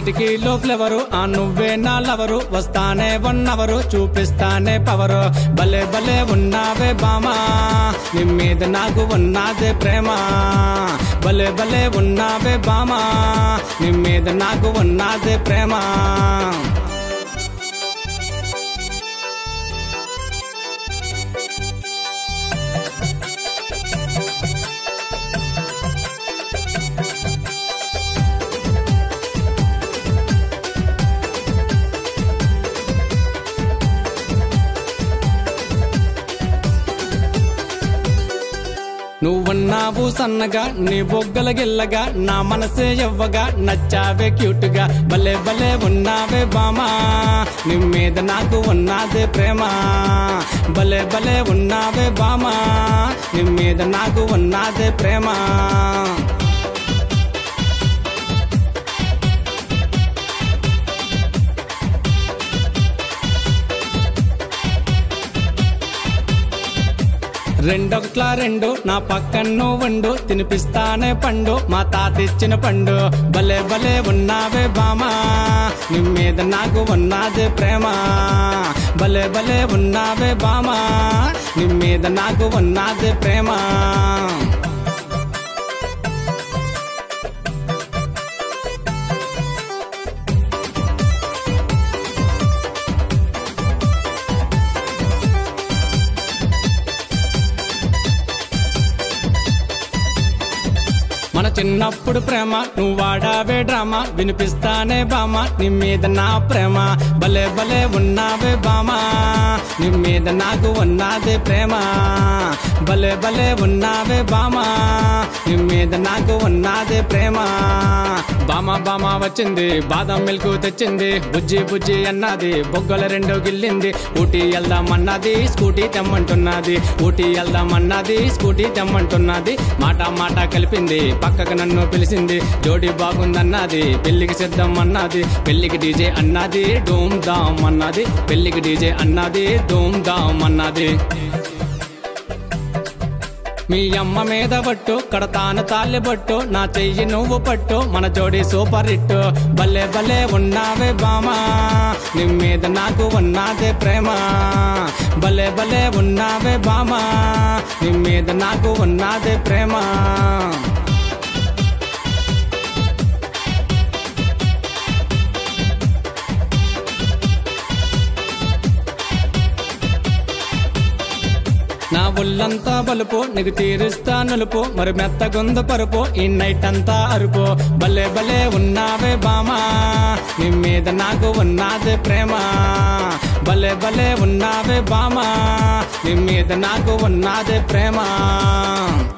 కిటికీలో ఫ్లవరు ఆ నువ్వే నా లవరు వస్తానే వన్నవరు చూపిస్తానే పవరు భలే భలే ఉన్నావే బామా నీ మీద నాకు ఉన్నదే ప్రేమ భలే భలే ఉన్నావే బామా నీ మీద నాకు ఉన్నదే ప్రేమ నువ్వున్నావు సన్నగా నీ బొగ్గల గిల్లగా నా మనసే ఎవ్వగా నచ్చావే క్యూట్గా భలే భలే ఉన్నావే బామా నీ మీద నాకు ఉన్నదే ప్రేమ భలే భలే ఉన్నావే బామా నీ మీద నాకు ఉన్నదే ప్రేమ రెండొట్ల రెండు నా పక్కన్ను వండు తినిపిస్తానే పండు మా తాతిచ్చిన పండు భలే భలే ఉన్నావే బామా నీ మీద నాకు ఉన్నదే ప్రేమ భలే భలే ఉన్నావే బామా నీ మీద నాకు ఉన్నదే ప్రేమ మన చిన్నప్పుడు ప్రేమ నువ్వు వాడావే డ్రామా వినిపిస్తానే బామా నీ మీద నా ప్రేమ భలే భలే ఉన్నావే బామా నీ మీద నాకు ఉన్నదే ప్రేమ భలే భలే ఉన్నావే బామా నీ మీద నాకు ఉన్నదే ప్రేమ బామా బామా వచ్చింది బాదం మిల్క్ తెచ్చింది బుజ్జి బుజ్జి అన్నది బొగ్గల రెండు గిల్లింది ఊటీ వెళ్దామన్నది స్కూటీ తెమ్మంటున్నది ఊటీ వెళ్దామన్నది స్కూటీ తెమ్మంటున్నది మాట మాట కలిపింది పక్కకు నన్ను పిలిచింది జోడి బాగుందన్నది పెళ్లికి సిద్ధం అన్నది పెళ్లికి డీజే అన్నది డూమ్ దామ్ అన్నది పెళ్లికి డీజే అన్నది డూమ్ దామ్ అన్నది మీ అమ్మ మీద పట్టు కడతాను తాలి పట్టు నా చెయ్యి నువ్వు పట్టు మన జోడి సూపర్ హిట్ భలే భలే ఉన్నావే బామా నీ మీద నాకు ఉన్నదే ప్రేమ భలే భలే ఉన్నావే బామా నీ మీద నాకు ఉన్నదే ప్రేమ నా ఒళ్ళంతా బలుపు నీకు తీరుస్తా నులుపు మరి మెత్తగుంద పరుపు ఈ నైట్ అంతా అరుపు భలే భలే ఉన్నావే బామా నీ మీద నాకు ఉన్నదే ప్రేమ భలే భలే ఉన్నావే బామా నీ మీద నాకు ఉన్నదే ప్రేమ